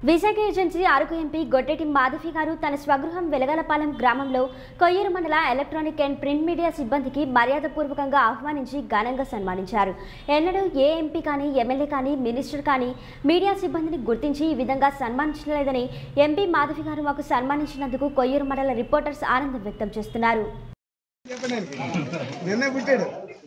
Visakha agency Araku MP Goddeti Madhavi garu తన స్వగృహం వెలగలపాలెం గ్రామంలో కొయ్యూరు మండల ఎలక్ట్రానిక్ అండ్ ప్రింట్ మీడియా సిబ్బందికి మర్యాదపూర్వకంగా ఆహ్వానించి ఘనంగా సన్మానించారు ఎన్నడూ ఏ ఎంపీ కానీ ఎమ్మెల్యే కానీ మినిస్టర్ కానీ మీడియా సిబ్బందిని గుర్తించి ఈ విధంగా సన్మానించలేదని ఎంపీ మాధవి గారు మాకు సన్మానించినందుకు కొయ్యూరు మండల రిపోర్టర్స్ ఆనందం వ్యక్తం చేస్తున్నారు నిన్నే పుట్టాడు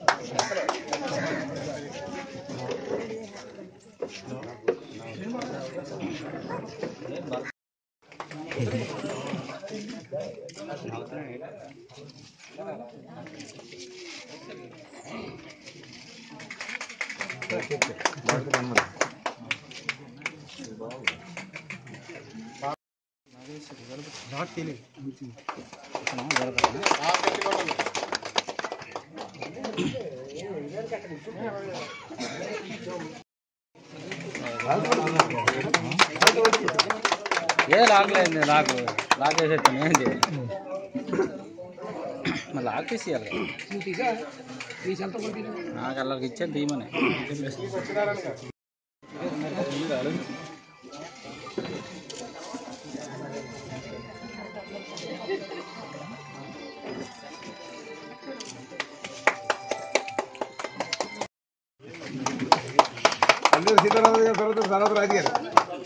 ఏ లాగలేదు లాగు లాగ్ వేసేస్తాను ఏంటి మరి లాగ్ తీసేయాలి నాకు అల్లరికి ఇచ్చాను తీయమని అందరూ సీతారామ గారు తర్వాత తర్వాత రాజు గారు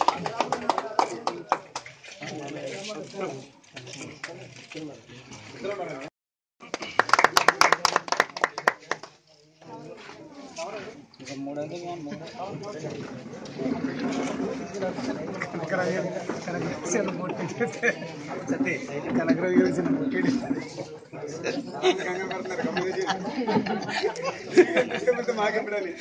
ఇక మూడు ఎందుకు ఇవ్వను? మూడు. కనకరాజు గారు చిన్న పుట్టాడు మాకెప్పుడని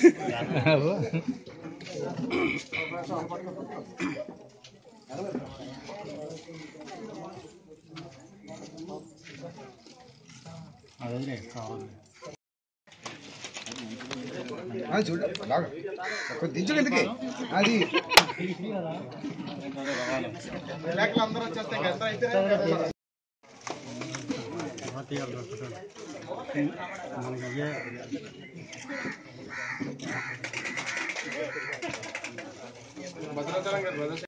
చూడు లాగా కొంచెం దించు ఎందుకే అది లేకలు అందరూ వచ్చేస్తే ఎంత అయితే భద్రాచలం గారు